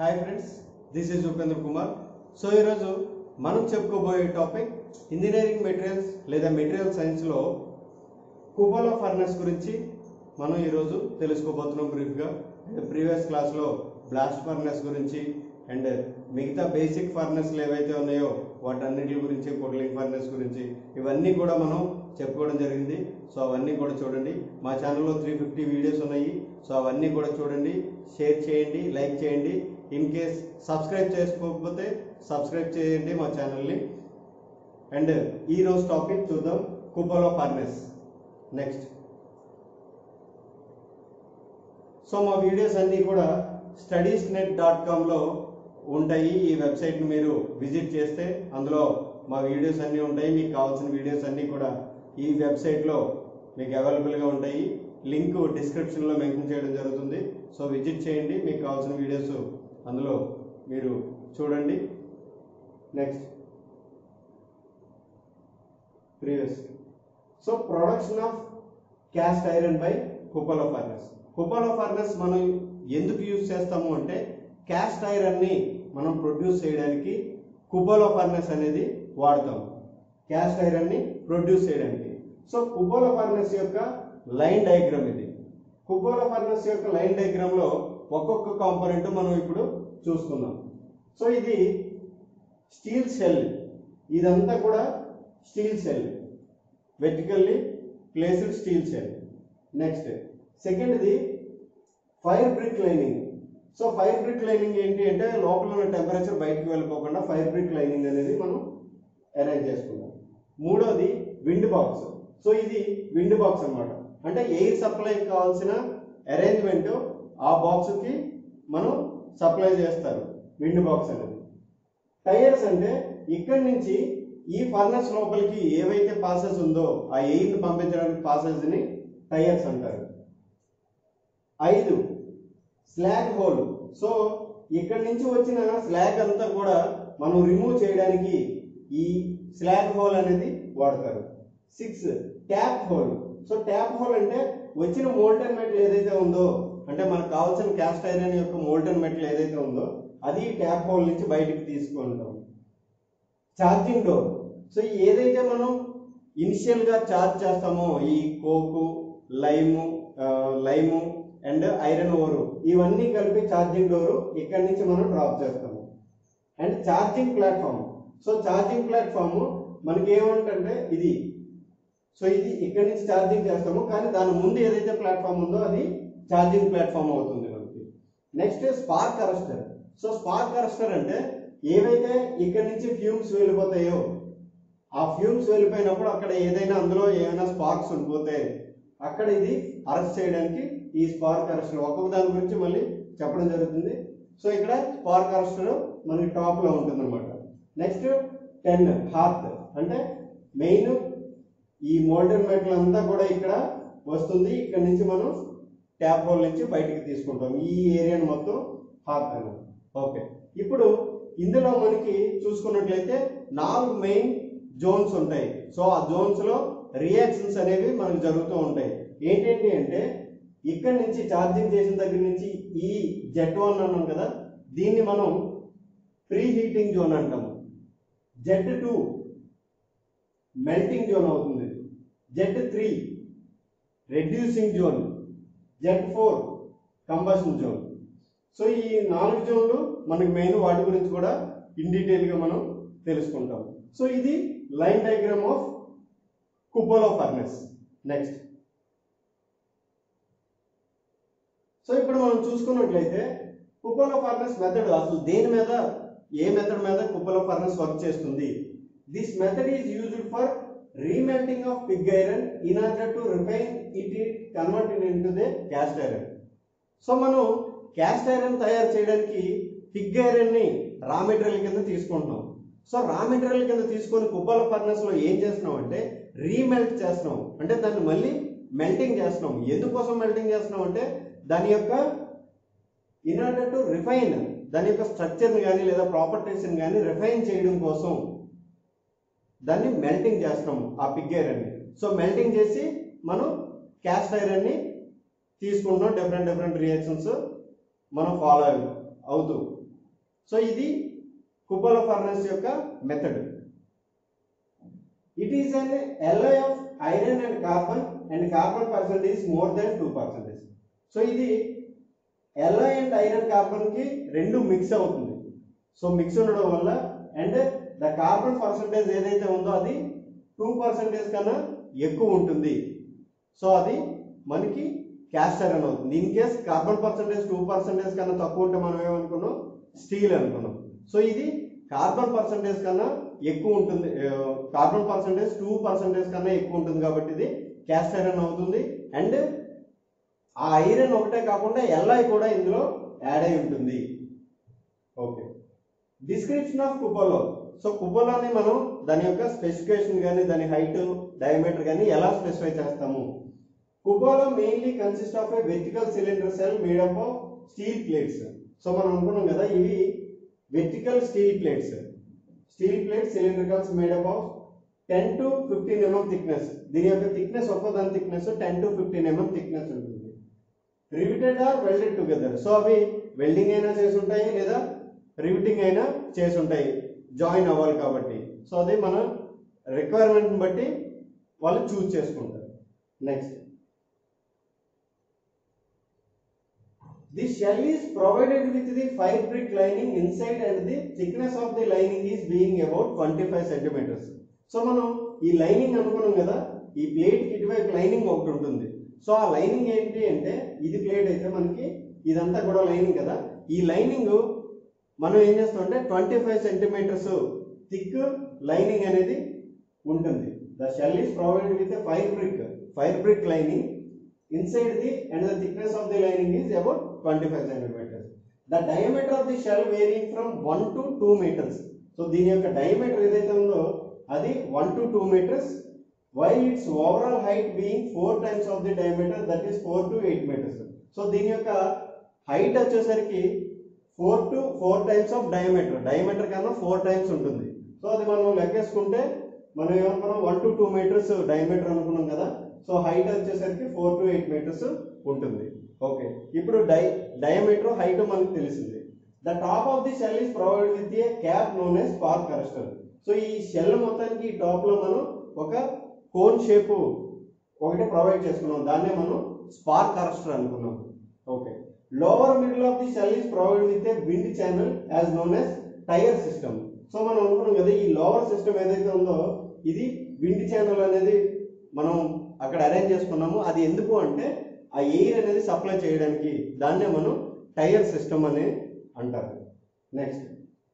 hi friends this is Upendra Kumar so ఈరోజు మనం చెప్పుకోబోయే టాపిక్ ఇంజనీరింగ్ మెటీరియల్స్ లేదా మెటీరియల్ సైన్స్లో కుబోలా ఫర్నెస్ గురించి మనం ఈరోజు తెలుసుకోబోతున్నాం బ్రీఫ్గా అండ్ ప్రీవియస్ క్లాస్లో బ్లాస్ట్ ఫర్నెస్ గురించి అండ్ మిగతా బేసిక్ ఫర్నెస్లు ఏవైతే ఉన్నాయో వాటన్నిటి గురించి పొట్లింగ్ ఫర్నెస్ గురించి ఇవన్నీ కూడా మనం చెప్పుకోవడం జరిగింది సో అవన్నీ కూడా చూడండి మా ఛానల్లో త్రీ ఫిఫ్టీ వీడియోస్ ఉన్నాయి సో అవన్నీ కూడా చూడండి షేర్ చేయండి లైక్ చేయండి ఇన్ కేస్ సబ్స్క్రైబ్ చేసుకోకపోతే సబ్స్క్రైబ్ చేయండి మా ఛానల్ని అండ్ ఈ రోజు టాపిక్ చూద్దాం కుప్పలో ఫర్నెస్ నెక్స్ట్ సో మా వీడియోస్ అన్నీ కూడా స్టడీస్ నెట్ డాట్ కామ్లో ఉంటాయి ఈ వెబ్సైట్ని మీరు విజిట్ చేస్తే అందులో మా వీడియోస్ అన్నీ ఉంటాయి మీకు కావాల్సిన వీడియోస్ అన్నీ కూడా ఈ వెబ్సైట్లో మీకు అవైలబుల్గా ఉంటాయి లింక్ డిస్క్రిప్షన్లో మెన్షన్ చేయడం జరుగుతుంది సో విజిట్ చేయండి మీకు కావాల్సిన వీడియోస్ అందులో మీరు చూడండి next previous so production of cast iron by cupola furnace cupola furnace మనం ఎందుకు యూజ్ చేస్తాము అంటే క్యాస్ట్ ఐరన్ని మనం ప్రొడ్యూస్ చేయడానికి కుబోలో ఫర్నెస్ అనేది వాడతాము క్యాస్ట్ ఐరన్ని ప్రొడ్యూస్ చేయడానికి సో కుబోలో ఫర్నెస్ యొక్క లైన్ డయాగ్రామ్ ఇది కుబోలో ఫర్నెస్ యొక్క లైన్ డయాగ్రామ్ లో ఒక్కొక్క కాంపోనెంట్ మనం ఇప్పుడు చూసుకుందాం సో ఇది స్టీల్ సెల్ ఇదంతా కూడా steel shell vertically placed steel shell next సెకండ్ది fire brick lining so fire brick lining ఏంటి అంటే లోపల ఉన్న టెంపరేచర్ బయటకు వెళ్ళిపోకుండా ఫైర్ బ్రిక్ లైనింగ్ అనేది మనం అరేంజ్ చేసుకుందాం మూడోది విండ్ బాక్స్ సో ఇది విండ్ బాక్స్ అన్నమాట అంటే ఎయిర్ సప్లై కావాల్సిన అరేంజ్మెంట్ ఆ బాక్స్కి మనం సప్లై చేస్తారు విండ్ బాక్స్ అనేది టైర్స్ అంటే ఇక్కడి నుంచి ఈ ఫర్నస్ లోపలికి ఏవైతే పాసెస్ ఉందో ఆ ఎయిర్ని పంపించడానికి పాసెస్ ని టైర్స్ అంటారు ఐదు స్లాగ్ హోల్ సో ఇక్కడి నుంచి వచ్చిన స్లాగ్ అంతా కూడా మనం రిమూవ్ చేయడానికి ఈ స్లాగ్ హోల్ అనేది వాడతారు six tap hole so tap hole అంటే వచ్చిన మోల్టన్ మెటల్ ఏదైతే ఉందో అంటే మనకు కావాల్సిన క్యాస్ట్ ఐరన్ యొక్క మోల్టన్ మెటల్ ఏదైతే ఉందో అది ట్యాప్ హోల్ నుంచి బయటికి తీసుకుంటాం ఛార్జింగ్ డోర్ సో ఏదైతే మనం ఇనిషియల్ గా ఛార్జ్ చేస్తామో ఈ coke lime lime and iron ore ఇవన్నీ కలిపి ఛార్జింగ్ డోర్ ఇక్కడి నుంచి మనం డ్రాప్ చేస్తాము and charging platform so charging platform మనకి ఏమంటే ఇది సో ఇది ఇక్కడి నుంచి ఛార్జింగ్ చేస్తాము కానీ దాని ముందు ఏదైతే ప్లాట్ఫామ్ ఉందో అది ఛార్జింగ్ ప్లాట్ఫామ్ అవుతుంది మనకి next spark arrester so spark arrester అంటే ఏవైతే ఇక్కడి నుంచి ఫ్యూమ్స్ వెళ్ళిపోతాయో ఆ ఫ్యూమ్స్ వెళ్ళిపోయినప్పుడు అక్కడ ఏదైనా అందులో ఏమైనా స్పార్క్స్ ఉండిపోతే అక్కడ ఇది అరెస్ట్ చేయడానికి ఈ స్పార్క్ అరెస్టర్ ఒక్కొక్క దాని గురించి మళ్ళీ చెప్పడం జరుగుతుంది సో ఇక్కడ స్పార్క్ అరెస్టర్ మనకి టాప్ లో ఉంటుంది అనమాట నెక్స్ట్ టెన్ హార్త్ అంటే మెయిన్ ఈ మోల్డెన్ మెటల్ అంతా కూడా ఇక్కడ వస్తుంది ఇక్కడ నుంచి మనం ట్యాప్ హోల్ నుంచి బయటికి తీసుకుంటాం ఈ ఏరియాని మొత్తం హార్త్ అని ఓకే ఇప్పుడు ఇందులో మనకి చూసుకున్నట్లయితే నాలుగు మెయిన్ జోన్స్ ఉంటాయి సో ఆ జోన్స్ లో రియాక్షన్స్ అనేవి మనకు జరుగుతూ ఉంటాయి ఏంటంటి అంటే ఇక్కడ నుంచి ఛార్జింగ్ చేసిన దగ్గర నుంచి ఈ జెట్ వన్ అన్నాం కదా దీన్ని మనం ప్రీ హీటింగ్ జోన్ అంటాము జెట్ టూ మెల్టింగ్ జోన్ అవుతుంది zed three reducing zone zed four combustion zone so ఈ నాలుగు జోన్లు మనకి మెయిన్ వాటి గురించి కూడా ఇన్ డీటెయిల్ గా మనం తెలుసుకుంటాం సో ఇది line diagram of cupola furnace next so ఇప్పుడు మనం చూసుకున్నట్లయితే కుపోలో ఫర్నెస్ మెథడ్ అసలు దేని మీద ఏ మెథడ్ మీద కుపోలో ఫర్నెస్ వర్క్ చేస్తుంది this method is used for remelting of pig iron in order to refine it convert into the cast iron so మనం క్యాస్ట్ ఐరన్ తయారు చేయడానికి పిగ్ ఐరన్ ని రా మెటీరియల్ కింద తీసుకుంటున్నాం so raw material కింద తీసుకొని కుప్పల ఫర్నెస్ లో ఏం చేస్తున్నాం అంటే రీమెల్ట్ చేస్తున్నాం అంటే దాన్ని మళ్ళీ మెల్టింగ్ చేస్తున్నాం ఎందుకోసం మెల్టింగ్ చేస్తున్నాం అంటే దాని యొక్క ఇన్ ఆర్డర్ టు రిఫైన్ దాని యొక్క స్ట్రక్చర్ని కానీ లేదా ప్రాపర్టీస్ని కానీ రిఫైన్ చేయడం కోసం దాన్ని మెల్టింగ్ చేస్తాం ఆ పిగ్ ఐరన్ని సో మెల్టింగ్ చేసి మనం క్యాస్ట్ ఐరన్ని తీసుకుంటున్నాం డిఫరెంట్ డిఫరెంట్ రియాక్షన్స్ మనం ఫాలో అవుతూ సో ఇది కుపోలో ఫర్నెస్ యొక్క method it is an alloy of iron and carbon and carbon percentage more than two percentage so ఇది ఎల్ఐ అండ్ ఐరన్ కార్బన్ కి రెండు మిక్స్ అవుతుంది సో మిక్స్ ఉండడం వల్ల అండ్ ద కార్బన్ పర్సెంటేజ్ ఏదైతే ఉందో అది టూ పర్సెంటేజ్ కన్నా ఎక్కువ ఉంటుంది సో అది మనకి క్యాస్ట్ ఐరన్ అవుతుంది in case carbon percentage two percentage కన్నా తక్కువ ఉంటే మనం ఏమనుకున్నాం స్టీల్ అనుకున్నాం సో ఇది కార్బన్ పర్సెంటేజ్ కన్నా ఎక్కువ ఉంటుంది కార్బన్ పర్సెంటేజ్ టూ పర్సెంటేజ్ కన్నా ఎక్కువ ఉంటుంది కాబట్టి ఇది క్యాస్ట్ ఐరన్ అవుతుంది అండ్ ఆ ఐరన్ ఒకటే కాకుండా ఎల్ఐ కూడా ఇందులో యాడ్ అయి ఉంటుంది okay description of cupola so కుపోలోని మనం దాని యొక్క స్పెసిఫికేషన్ కానీ దాని హైట్ డయామీటర్ కానీ ఎలా స్పెసిఫై చేస్తాము cupola mainly consist of a vertical cylinder shell made up of steel plates so మనం అనుకున్నాం కదా ఇవి vertical steel plates steel plate cylindricals made up of ten to fifteen mm thickness దీని యొక్క థిక్నెస్ ఒక్కోదాని thickness ten to fifteen mm thickness ఉంటుంది riveted or welded together so అవి welding అయినా చేసి ఉంటాయి లేదా రివిటింగ్ అయినా చేసి ఉంటాయి జాయిన్ అవ్వాలి కాబట్టి సో అది మన రిక్వైర్మెంట్ని బట్టి వాళ్ళు చూస్ చేసుకుంటారు next the shell is provided with the five brick lining inside and the thickness of the lining is being about twenty five centimeters so మనం ఈ లైనింగ్ అనుకున్నాం కదా ఈ ప్లేట్ కి ఇటువైపు లైనింగ్ ఒకటి ఉంటుంది సో ఆ లైనింగ్ ఏంటి అంటే ఇది ప్లేట్ అయితే మనకి ఇదంతా కూడా లైనింగ్ కదా ఈ లైనింగ్ మనం ఏం చేస్తామంటే twenty five centimeters thick lining అనేది ఉంటుంది the shell is provided with five brick five brick lining inside the and the thickness of the lining is about twenty five centimeters the diameter of the shell varying from one to two meters so దీని యొక్క diameter ఏదైతే ఉందో అది one to two meters while its overall height being four times of the diameter that is four to eight meters so దీని యొక్క height వచ్చేసరికి four to four times of diameter diameter కన్నా four times ఉంటుంది so అది మనం లెక్కేసుకుంటే మనం ఏమనుకున్నాం one to two meters diameter అనుకున్నాం కదా సో హైట్ వచ్చేసరికి ఫోర్ టు ఎయిట్ మీటర్స్ ఉంటుంది ఓకే ఇప్పుడు డై డయామీటర్ హైట్ మనకు తెలిసింది the top of the shell is provide with a cap known as spark arrester so ఈ షెల్ మొత్తానికి ఈ టాప్ లో మనం ఒక కోన్ షేప్ ఒకటి ప్రొవైడ్ చేసుకున్నాం దాన్నే మనం స్పార్క్ కరస్టర్ అనుకున్నాం okay lower middle of the shell is provide with a wind channel as known as tuyere system so మనం అనుకున్నాం కదా ఈ లోవర్ సిస్టమ్ ఏదైతే ఉందో ఇది విండ్ ఛానల్ అనేది మనం అక్కడ అరేంజ్ చేసుకున్నాము అది ఎందుకు అంటే ఆ ఎయిర్ అనేది సప్లై చేయడానికి దాన్నే మనం టైర్ సిస్టమ్ అని అంటారు next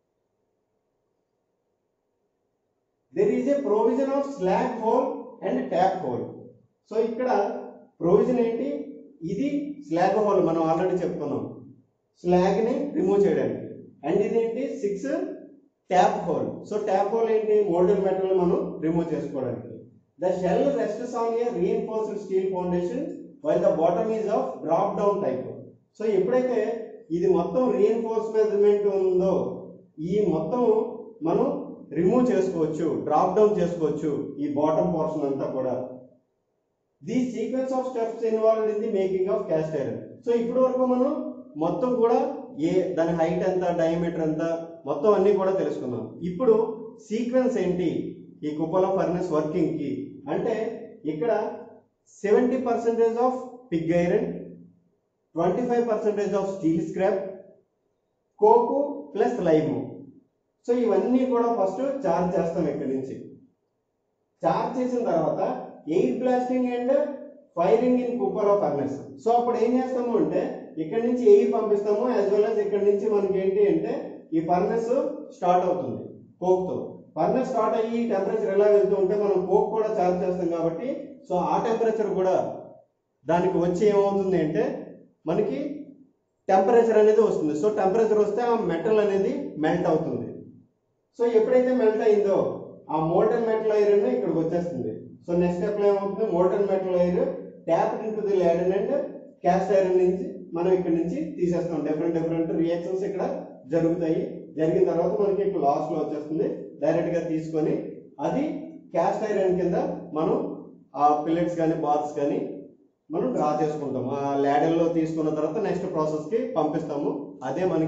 there is a provision of slag hole and tap hole so ఇక్కడ ప్రొవిజన్ ఏంటి ఇది స్లాగ్ హోల్ మనం ఆల్రెడీ చెప్పుకున్నాం స్లాగ్ ని రిమూవ్ చేయడానికి అండ్ ఇదేంటి six tap hole so tap hole ఏంటి మోల్డెడ్ మెటల్ మనం రిమూవ్ చేసుకోవడానికి the shell rests on a reinforced steel foundation while the bottom is of drop down type so ఎప్పుడైతే ఇది మొత్తం రీఎన్ఫోర్స్మెంట్ ఉందో ఈ మొత్తం మనం రిమూవ్ చేసుకోవచ్చు డ్రాప్ డౌన్ చేసుకోవచ్చు ఈ బాటమ్ పోర్షన్ అంతా కూడా the sequence of steps involved in the making of cast iron so ఇప్పటి వరకు మనం మొత్తం కూడా ఏ దాని హైట్ ఎంత డయామీటర్ ఎంత మొత్తం అన్ని కూడా తెలుసుకున్నాం ఇప్పుడు సీక్వెన్స్ ఏంటి ఈ కుప్పల ఫర్నెస్ వర్కింగ్ కి అంటే ఇక్కడ seventy percentage of pig iron twenty five percentage of steel scrap coke plus lime so ఇవన్నీ కూడా ఫస్ట్ చార్జ్ చేస్తాం ఇక్కడి నుంచి చార్జ్ చేసిన తర్వాత air blasting and firing in cupola furnace so అప్పుడు ఏం చేస్తాము అంటే ఇక్కడ నుంచి ఎయిర్ పంపిస్తాము యాజ్ వెల్ as ఇక్కడ నుంచి మనకి ఏంటి అంటే ఈ ఫర్నెస్ స్టార్ట్ అవుతుంది కోక్ తో ఫర్నెస్ స్టార్ట్ అయ్యి టెంపరేచర్ ఎలా వెళ్తూ ఉంటే మనం కోక్ కూడా చార్జ్ చేస్తాం కాబట్టి సో ఆ టెంపరేచర్ కూడా దానికి వచ్చి ఏమవుతుంది అంటే మనకి టెంపరేచర్ అనేది వస్తుంది సో టెంపరేచర్ వస్తే ఆ మెటల్ అనేది మెల్ట్ అవుతుంది సో ఎప్పుడైతే మెల్ట్ అయిందో ఆ మోల్టన్ మెటల్ ఐరన్ ఇక్కడికి వచ్చేస్తుంది సో నెక్స్ట్ స్టెప్ లో ఏమవుతుంది molten metal iron tap into the ladle and cast iron నుంచి మనం ఇక్కడ నుంచి తీసేస్తాం డిఫరెంట్ డిఫరెంట్ రియాక్షన్స్ ఇక్కడ జరుగుతాయి జరిగిన తర్వాత మనకి ఇక్కడ లాస్ట్ లో వచ్చేస్తుంది డైరెక్ట్ గా తీసుకొని అది క్యాస్ట్ ఐరన్ కింద మనం ఆ పిల్లెట్స్ కానీ బాత్స్ కానీ మనం డ్రా చేసుకుంటాం ఆ ladle లో తీసుకున్న తర్వాత నెక్స్ట్ ప్రాసెస్ కి పంపిస్తాము అదే మనకి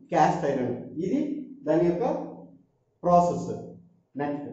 క్యాస్ట్ ఐరన్ ఇది దాని యొక్క ప్రాసెస్ నెక్స్ట్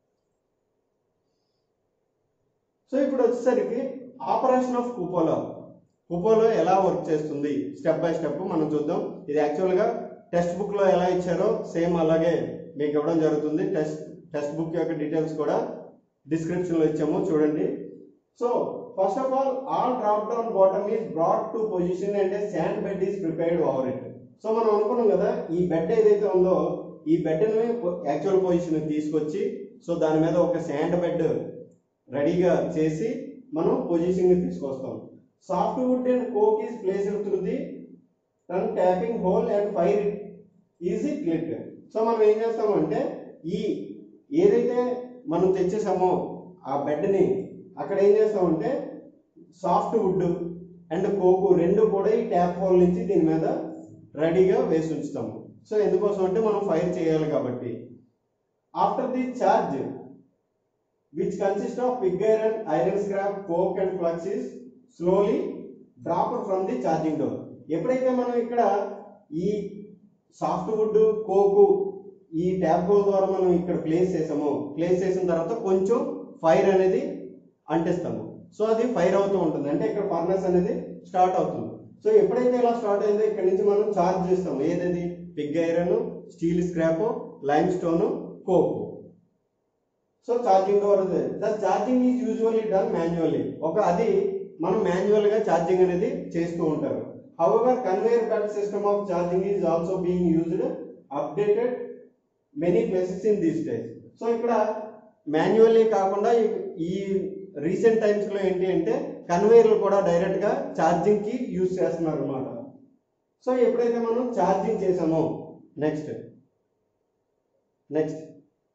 సో ఇప్పుడు వచ్చేసరికి ఆపరేషన్ ఆఫ్ కుపోలో కుపోలో ఎలా వర్క్ చేస్తుంది స్టెప్ బై స్టెప్ మనం చూద్దాం ఇది యాక్చువల్గా టెక్స్ట్ బుక్ లో ఎలా ఇచ్చారో సేమ్ అలాగే మీకు ఇవ్వడం జరుగుతుంది టెక్స్ట్ టెక్స్ట్ బుక్ యొక్క డీటెయిల్స్ కూడా డిస్క్రిప్షన్ లో ఇచ్చాము చూడండి so first of all all drop down bottom is brought to position and sand bed is prepared over it so మనం అనుకున్నాం కదా ఈ బెడ్ ఏదైతే ఉందో ఈ బెడ్ ని యాక్చువల్ పొజిషన్ తీసుకొచ్చి సో దాని మీద ఒక శాండ్ బెడ్ రెడీగా చేసి మనం పొజిషన్ ని తీసుకొస్తాం soft wood and coke is placed through the ton tapping hole and fire easy click so మనం ఏం చేస్తామంటే ఈ ఏదైతే మనం తెచ్చేసామో ఆ బెడ్ని అక్కడ ఏం చేస్తామంటే సాఫ్ట్ వుడ్ అండ్ కోకు రెండు కూడా ఈ ట్యాప్ హోల్ నుంచి దీని మీద రెడీగా వేసి ఉంచుతాము సో ఎందుకోసం అంటే మనం ఫైర్ చేయాలి కాబట్టి after the charge which consist of pig iron iron scrap coke and flux is slowly drop from the charging door ఎప్పుడైతే మనం ఇక్కడ ఈ సాఫ్ట్ వుడ్ కోకు ఈ ట్యాప్ హోల్ ద్వారా మనం ఇక్కడ ప్లేస్ చేసామో ప్లేస్ చేసిన తర్వాత కొంచెం ఫైర్ అనేది అంటిస్తాము సో అది ఫైర్ అవుతూ ఉంటుంది అంటే ఇక్కడ ఫర్నెస్ అనేది స్టార్ట్ అవుతుంది సో ఎప్పుడైతే ఇలా స్టార్ట్ అయిందో ఇక్కడ నుంచి మనం చార్జ్ చేస్తాం ఏదది pig iron steel scrap limestone coke so charging door the charging is usually done manually ఒక అది మనం మాన్యువల్ గా ఛార్జింగ్ అనేది చేస్తూ ఉంటారు however conveyor belt system of charging is also being used updated many places in these days so ఇక్కడ manually కాకుండా ఈ- ఈ రీసెంట్ టైమ్స్ లో ఏంటి అంటే కన్వేయర్లు కూడా డైరెక్ట్ గా ఛార్జింగ్ కి యూజ్ చేస్తున్నారు అనమాట సో ఎప్పుడైతే మనం ఛార్జింగ్ చేసామో next next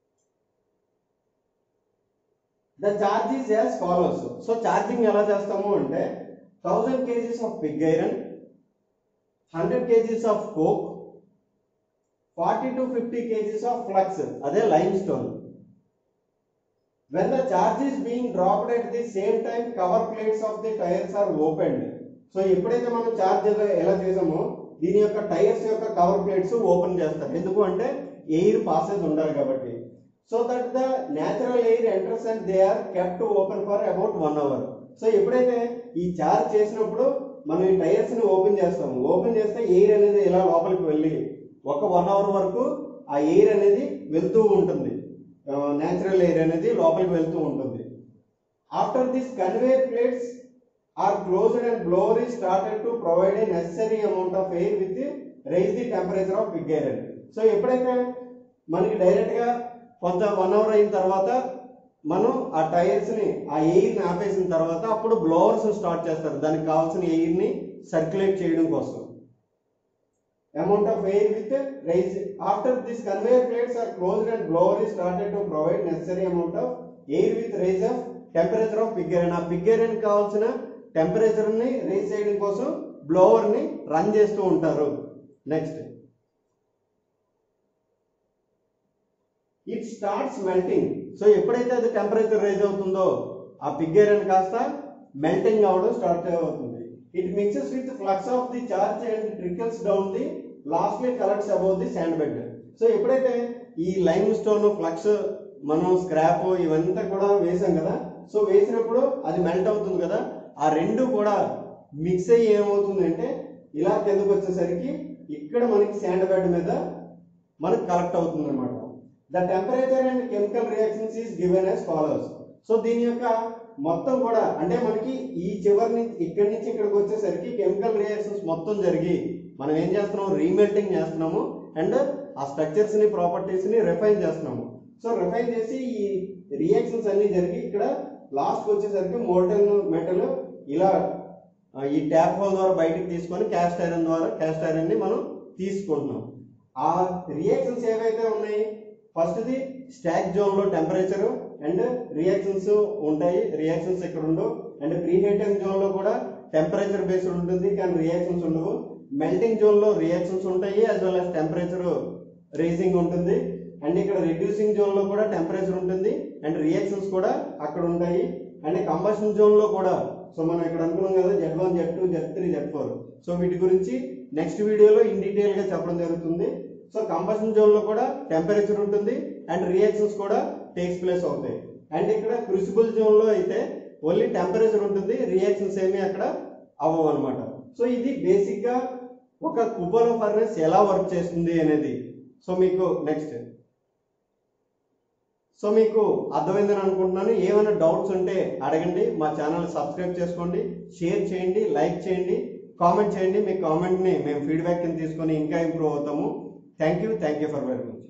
the charge is as follows so charging ఎలా చేస్తాము అంటే thousand kgs of pig iron hundred kgs of coke forty to fifty kgs of flux అదే limestone when the charge is being dropped at the same time cover plates of the tuyeres are opened so ఎప్పుడైతే మనం charge ఎలా చేసామో దీని యొక్క tyres యొక్క cover plates open చేస్తారు ఎందుకు అంటే ఎయిర్ పాసెస్ ఉండాలి కాబట్టి so that the natural air enters and they are kept open for about one hour so ఎప్పుడైతే ఈ చార్జ్ చేసినప్పుడు మనం ఈ టైర్స్ ని ఓపెన్ చేస్తాము ఓపెన్ చేస్తే ఎయిర్ అనేది ఇలా లోపలికి వెళ్ళి ఒక వన్ అవర్ వరకు ఆ ఎయిర్ అనేది వెళ్తూ ఉంటుంది న్యాచురల్ ఎయిర్ అనేది లోపలికి వెళ్తూ ఉంటుంది after this conveyor plates are closed and blower is started to provide a necessary amount of air with the raise the temperature of pig iron so ఎప్పుడైతే మనకి డైరెక్ట్ గా కొంత వన్ అవర్ అయిన తర్వాత మనం ఆ టైర్స్ ని ఆ ఎయిర్ ని ఆపేసిన తర్వాత అప్పుడు బ్లోవర్స్ స్టార్ట్ చేస్తారు దానికి కావాల్సిన ఎయిర్ ని సర్క్యులేట్ చేయడం కోసం amount of air with raise after this conveyor plates are closed and blower is started to provide necessary amount of air with raise of temperature of pig iron ఆ pig iron కి కావాల్సిన temperature ని raise చేయడం కోసం blower ని run చేస్తూ ఉంటారు next it starts melting so ఎప్పుడైతే అది టెంపరేచర్ రైజ్ అవుతుందో ఆ పిగ్ ఐరన్ కాస్త మెల్టింగ్ అవడం స్టార్ట్ అవుతుంది it mixes with flux of the charge and trickles down the lastly collects above the sand bed so ఎప్పుడైతే ఈ లైమ్ స్టోన్ ఫ్లక్స్ మనం స్క్రాప్ ఇవంతా కూడా వేసాం కదా సో వేసినప్పుడు అది మెల్ట్ అవుతుంది కదా ఆ రెండు కూడా మిక్స్ అయ్యి ఏమవుతుంది అంటే ఇలా కిందకు వచ్చేసరికి ఇక్కడ మనకి శాండ్ బెడ్ మీద మనకు కలెక్ట్ అవుతుంది అనమాట the temperature and chemical reactions is given as follows so దీని యొక్క మొత్తం కూడా అంటే మనకి ఈ చివరి నుంచి ఇక్కడి నుంచి ఇక్కడికి వచ్చేసరికి కెమికల్ రియాక్షన్స్ మొత్తం జరిగి మనం ఏం చేస్తున్నాం రీమెల్టింగ్ చేస్తున్నాము అండ్ ఆ స్ట్రక్చర్స్ ని ప్రాపర్టీస్ ని రిఫైన్ చేస్తున్నాము సో రిఫైన్ చేసి ఈ రియాక్షన్స్ అన్ని జరిగి ఇక్కడ లాస్ట్ వచ్చేసరికి మోల్టన్ మెటల్ ఇలా ఆ, ఈ ట్యాప్ హోల్ ద్వారా బయటికి తీసుకొని క్యాస్ట్ ఐరన్ ద్వారా క్యాస్ట్ ఐరన్ ని మనం తీసుకుంటున్నాం ఆ రియాక్షన్స్ ఏవైతే ఉన్నాయి ఫస్ట్ ది స్టాక్ జోన్ లో టెంపరేచర్ అండ్ రియాక్షన్స్ ఉంటాయి రియాక్షన్స్ ఇక్కడ ఉండవు అండ్ ప్రీ హీటింగ్ జోన్ లో కూడా టెంపరేచర్ బేస్డ్ ఉంటుంది కానీ రియాక్షన్స్ ఉండవు మెల్టింగ్ జోన్ లో రియాక్షన్స్ ఉంటాయి as well as temperature raising ఉంటుంది అండ్ ఇక్కడ రిడ్యూసింగ్ జోన్ లో కూడా టెంపరేచర్ ఉంటుంది అండ్ రియాక్షన్స్ కూడా అక్కడ ఉంటాయి అండ్ కంబషన్ జోన్ లో కూడా సో మనం ఇక్కడ అనుకున్నాం కదా Z one Z two Z three Z four so వీటి గురించి నెక్స్ట్ వీడియోలో ఇన్ డీటెయిల్ గా చెప్పడం జరుగుతుంది సో కంబషన్ జోన్ లో కూడా టెంపరేచర్ ఉంటుంది అండ్ రియాక్షన్స్ కూడా టేక్స్ ప్లేస్ అవుతాయి అండ్ ఇక్కడ క్రూసిబుల్ జోన్ లో అయితే ఓన్లీ టెంపరేచర్ ఉంటుంది రియాక్షన్స్ ఏమీ అక్కడ అవ్వవు అనమాట సో ఇది బేసిక్ గా ఒక కుబోలో ఫర్నెస్ ఎలా వర్క్ చేస్తుంది అనేది సో మీకు నెక్స్ట్ సో మీకు అర్థమైందని అనుకుంటున్నాను ఏమైనా డౌట్స్ ఉంటే అడగండి మా ఛానల్ సబ్స్క్రైబ్ చేసుకోండి షేర్ చేయండి లైక్ చేయండి కామెంట్ చేయండి మీ కామెంట్ని మేము ఫీడ్బ్యాక్ కింద తీసుకొని ఇంకా ఇంప్రూవ్ అవుతాము thank you thank you for very much